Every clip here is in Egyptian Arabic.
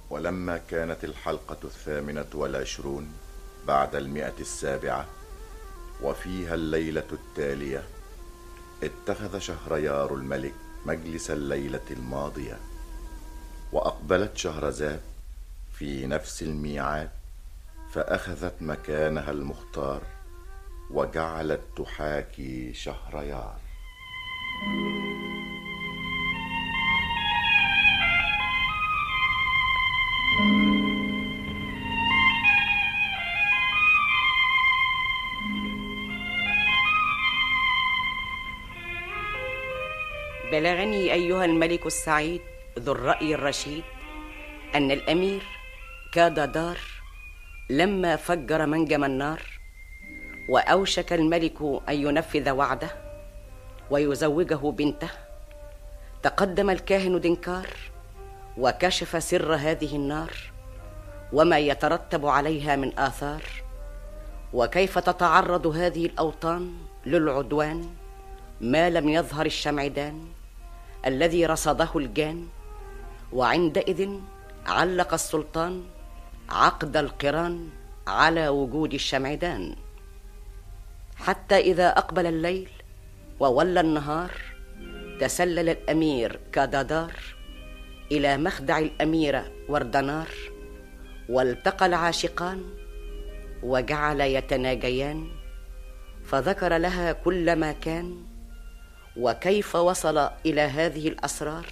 ولما كانت الحلقة الثامنة والعشرون بعد المئة السابعة وفيها الليلة التالية اتخذ شهريار الملك مجلس الليلة الماضية وأقبلت شهرزاد في نفس الميعاد فأخذت مكانها المختار وجعلت تحاكي شهريار بلغني ايها الملك السعيد ذو الراي الرشيد ان الامير كاد دار لما فجر منجم النار واوشك الملك ان ينفذ وعده ويزوجه بنته تقدم الكاهن دنكار وكشف سر هذه النار وما يترتب عليها من اثار وكيف تتعرض هذه الاوطان للعدوان ما لم يظهر الشمعدان الذي رصده الجان وعندئذ علق السلطان عقد القران على وجود الشمعدان حتى اذا اقبل الليل وولى النهار تسلل الامير كادادار الى مخدع الاميره وردنار والتقى العاشقان وجعل يتناجيان فذكر لها كل ما كان وكيف وصل الى هذه الاسرار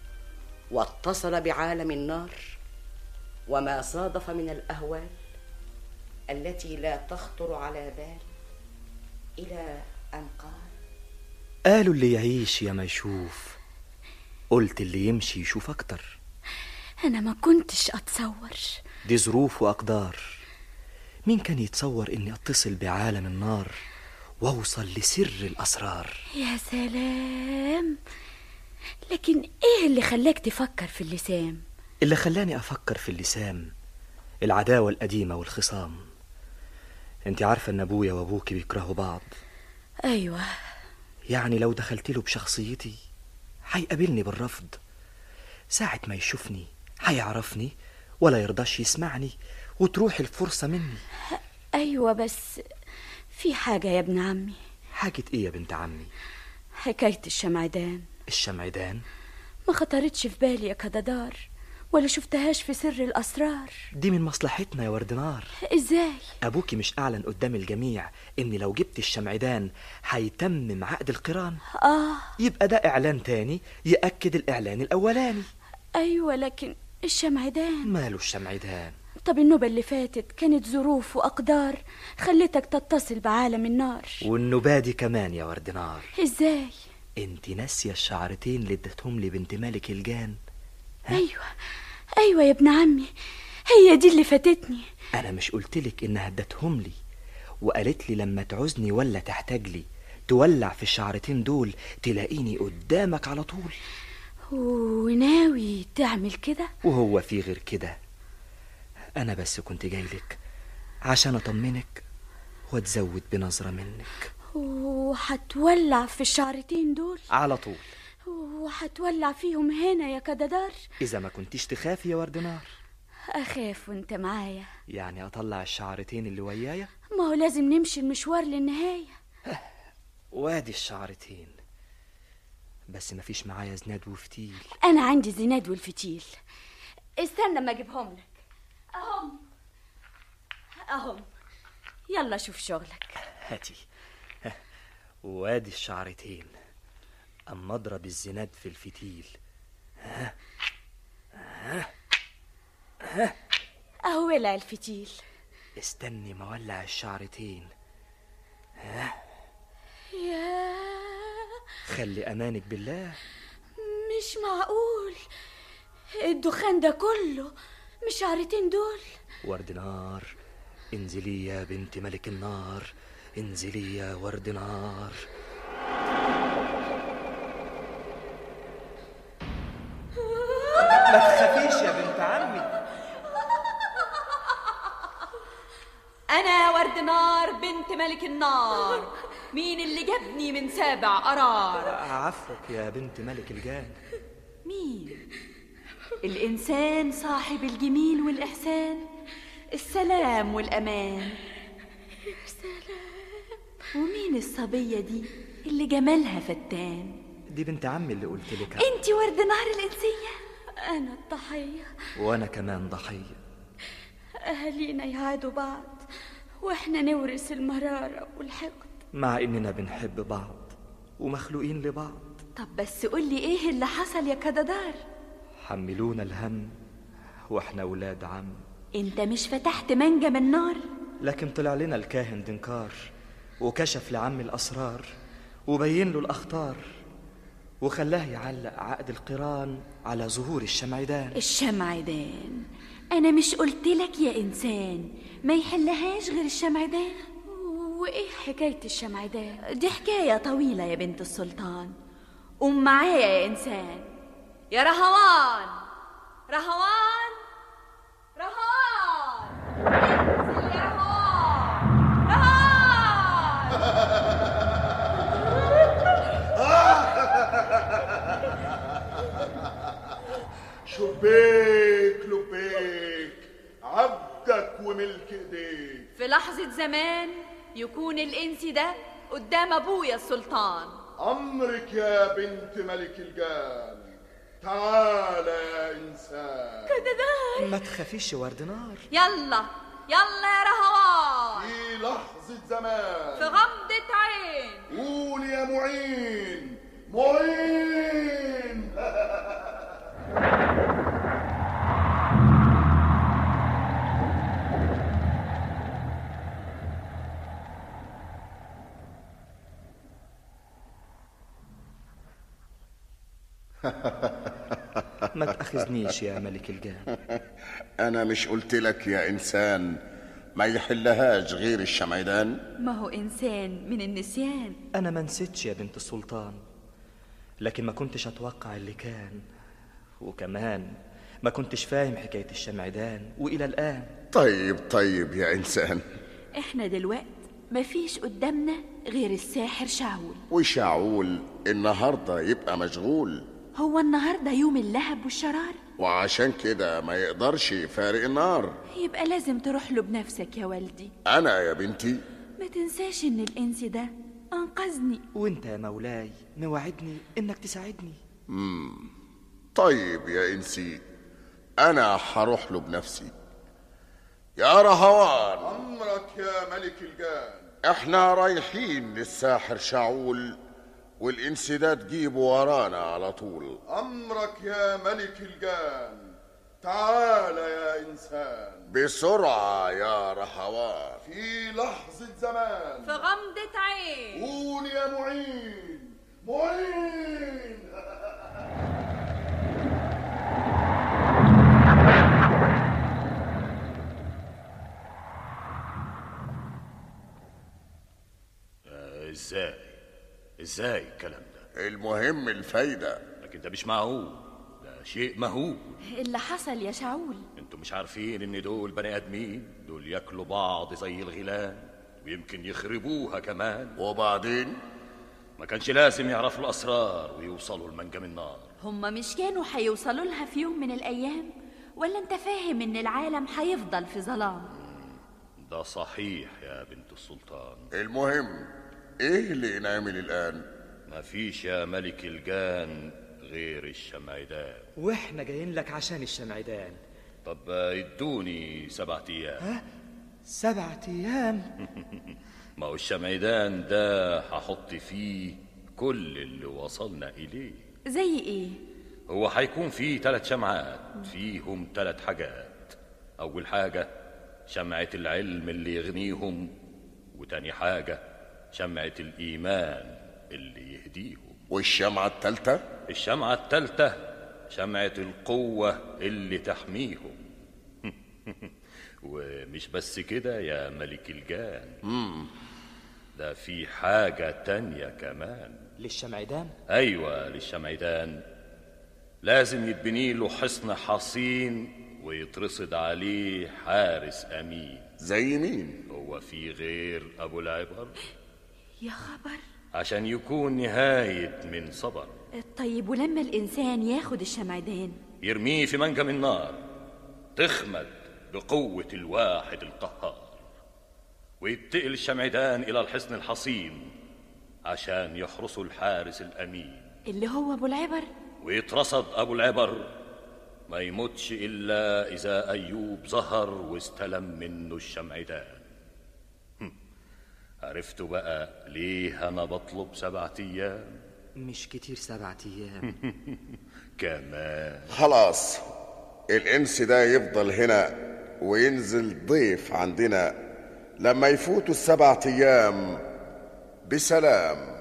واتصل بعالم النار وما صادف من الاهوال التي لا تخطر على بال الى ان قال قالوا اللي يعيش يا ما يشوف قلت اللي يمشي يشوف اكتر أنا ما كنتش أتصور دي ظروف واقدار مين كان يتصور اني اتصل بعالم النار واوصل لسر الاسرار يا سلام لكن إيه اللي خلاك تفكر في اللسان اللي خلاني افكر في اللسان العداوه القديمه والخصام انت عارفه ان ابويا وابوكي بيكرهوا بعض أيوة يعني لو دخلت له بشخصيتي هيقابلني بالرفض ساعة ما يشوفني هيعرفني ولا يرضاش يسمعني وتروح الفرصة مني أيوة بس في حاجة يا ابن عمي حاجة ايه يا بنت عمي حكاية الشمعدان الشمعدان ما خطرتش في بالي يا كددار ولا شفتهاش في سر الأسرار دي من مصلحتنا يا وردنار إزاي أبوكي مش أعلن قدام الجميع إن لو جبت الشمعدان هيتمم عقد القران آه يبقى ده إعلان تاني يأكد الإعلان الأولاني أيوة لكن الشمعدان ماله الشمعدان طب النوبة اللي فاتت كانت ظروف وأقدار خلتك تتصل بعالم النار والنبادي كمان يا وردنار إزاي انت ناسية الشعرتين اللي ادتهم لي بنت ملك الجان أيوة أيوة يا ابن عمي هي دي اللي فاتتني أنا مش قلتلك إنها ادتهم لي وقالت لي لما تعوزني ولا تحتاج لي تولع في الشعرتين دول تلاقيني قدامك على طول وناوي تعمل كده وهو في غير كده أنا بس كنت جايلك عشان أطمنك وأتزود بنظرة منك وهتولع في الشعرتين دول على طول وهتولع فيهم هنا يا كددار إذا ما كنتيش تخافي يا وردنار أخاف وانت معايا يعني أطلع الشعرتين اللي ويايا ما هو لازم نمشي المشوار للنهاية وادي الشعرتين بس مفيش معايا زناد وفتيل أنا عندي زناد والفتيل استنى ما أجيبهم لك أهم أهم يلا شوف شغلك هاتي وادي الشعرتين أما أضرب الزناد في الفتيل أهو ولع الفتيل استني ما ولع الشعرتين يا خلي أمانك بالله مش معقول الدخان ده كله مش شعرتين دول ورد نار انزلي يا بنت ملك النار انزلي يا ورد نار ما تخافيش يا بنت عمي أنا ورد نار بنت ملك النار مين اللي جابني من سابع قرار عفوك يا بنت ملك الجان مين الإنسان صاحب الجميل والإحسان السلام والأمان ومين الصبية دي اللي جمالها فتان دي بنت عمي اللي قلت لك انت ورد نهر الإنسية أنا الضحية وانا كمان ضحيه أهالينا يعادوا بعض وإحنا نورث المرارة والحقد مع اننا بنحب بعض ومخلوقين لبعض طب بس قولي ايه اللي حصل يا كددار حملونا الهم واحنا ولاد عم انت مش فتحت منجم النار لكن طلع لنا الكاهن دنكار وكشف لعمي الأسرار وبين له الأخطار وخلاه يعلق عقد القران على ظهور الشمعدان الشمعدان انا مش قلتلك يا انسان ما يحلهاش غير الشمعدان وإيه حكاية الشمعدان؟ دي حكاية طويلة يا بنت السلطان قوم معايا يا إنسان يا رهوان رهوان رهوان انزل يا رهوان رهوان شبيك لبيك عبدك وملك ايديك في لحظة زمان يكون الإنس ده قدام أبويا السلطان امرك يا بنت ملك الجان تعال يا انسان ما تخافيش يا ورد نار يلا يلا يا رهوان في لحظة زمان في غمضة عين قول يا معين معين ما تأخذنيش يا ملك الجان أنا مش قلت لك يا إنسان ما يحلهاش غير الشمعدان ما هو إنسان من النسيان أنا ما نسيتش يا بنت السلطان لكن ما كنتش أتوقع اللي كان وكمان ما كنتش فاهم حكاية الشمعدان وإلى الآن طيب طيب يا إنسان إحنا دلوقت مفيش قدامنا غير الساحر شاول وشاول النهاردة يبقى مشغول هو النهاردة يوم اللهب والشرار وعشان كده ما يقدرش يفارق النار يبقى لازم تروح له بنفسك يا والدي أنا يا بنتي ما تنساش إن الإنس ده أنقذني وانت يا مولاي موعدني انك تساعدني طيب يا إنسي أنا هروح له بنفسي يا رهوان امرك يا ملك الجان احنا رايحين للساحر شاول والإنس ده تجيبه ورانا على طول امرك يا ملك الجان تعال يا انسان بسرعة يا رهوان في لحظة زمان في غمضة عين قول يا معين معين ازاي ازاي الكلام ده المهم الفايدة لكن ده مش معقول ده شيء مهول اللي حصل يا شاول انتوا مش عارفين ان دول بني ادمين دول ياكلوا بعض زي الغيلان ويمكن يخربوها كمان وبعدين ما كانش لازم يعرفوا الاسرار ويوصلوا لمنجم النار هما مش كانوا هيوصلوا لها في يوم من الأيام ولا أنت فاهم إن العالم هيفضل في ظلام ده صحيح يا بنت السلطان المهم ايه اللي نعمل الآن ما فيش يا ملك الجان غير الشمعدان واحنا جايين لك عشان الشمعدان طب ادوني سبعة ايام سبعة ايام ما هو الشمعدان ده هحط فيه كل اللي وصلنا إليه زي إيه؟ هو هيكون فيه ثلاث شمعات فيهم ثلاث حاجات أول حاجة شمعة العلم اللي يغنيهم وتاني حاجة شمعة الإيمان اللي يهديهم والشمعة التالتة الشمعة التالتة شمعة القوة اللي تحميهم ومش بس كده يا ملك الجان ده في حاجة تانية كمان للشمعدان أيوة للشمعدان لازم يتبني له حصن حصين ويترصد عليه حارس أمين زي مين هو في غير أبو العبر يا خبر عشان يكون نهاية من صبر طيب ولما الإنسان ياخد الشمعدان يرميه في منجم النار تخمد بقوة الواحد القهار ويتقل الشمعدان إلى الحصن الحصين عشان يحرسوا الحارس الأمين اللي هو ابو العبر ويترصد أبو العبر ما يموتش إلا إذا أيوب ظهر واستلم منه الشمعدان هم. عرفتوا بقى ليه أنا بطلب سبعة أيام مش كتير سبعة أيام كمان خلاص الإنس ده يفضل هنا وينزل ضيف عندنا لما يفوتوا السبعة أيام بسلام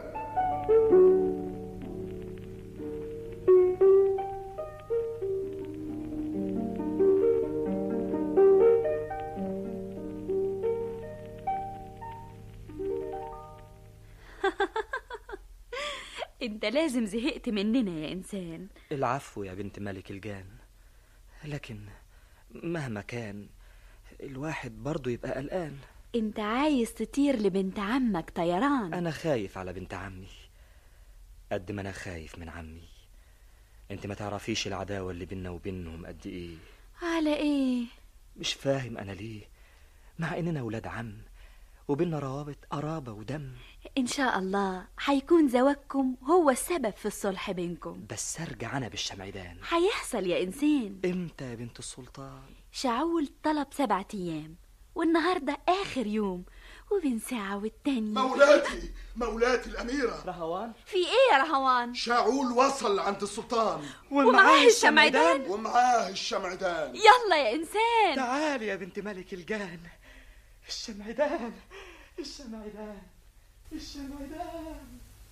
انت لازم زهقت مننا يا انسان العفو يا بنت ملك الجان لكن مهما كان الواحد برضه يبقى قلقان انت عايز تطير لبنت عمك طيران أنا خايف على بنت عمي قد ما أنا خايف من عمي أنت ما تعرفيش العداوة اللي بينا وبينهم قد إيه على ايه مش فاهم أنا ليه مع إننا ولاد عم وبيننا روابط قرابة ودم ان شاء الله هيكون زواجكم هو السبب في الصلح بينكم بس أرجع أنا بالشمعدان هيحصل يا انسان إمتى يا بنت السلطان شاول طلب سبعة ايام والنهاردة اخر يوم وبين ساعة والتانية مولاتي مولاتي الأميرة رهوان في ايه يا رهوان شاعول وصل عند السلطان ومعاه الشمعدان ومعاه الشمعدان يلا يا انسان تعالي يا بنت ملك الجان الشمعدان الشمعدان الشمعدان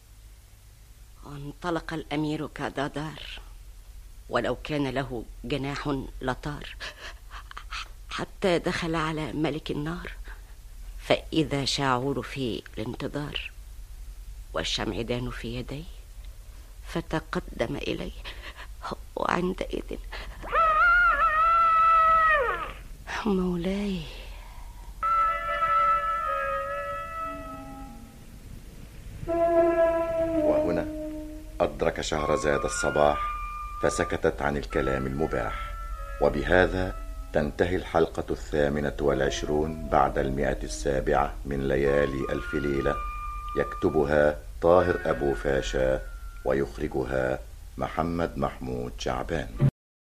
انطلق الأمير كدادار ولو كان له جناح لطار حتى دخل على ملك النار فإذا شاعور في الانتظار والشمعدان في يديه فتقدم إليه وعندئذ مولاي وهنا أدرك شهرزاد الصباح فسكتت عن الكلام المباح وبهذا تنتهي الحلقة الثامنة والعشرون بعد المئة السابعة من ليالي ألف ليلة يكتبها طاهر أبو فاشا ويخرجها محمد محمود شعبان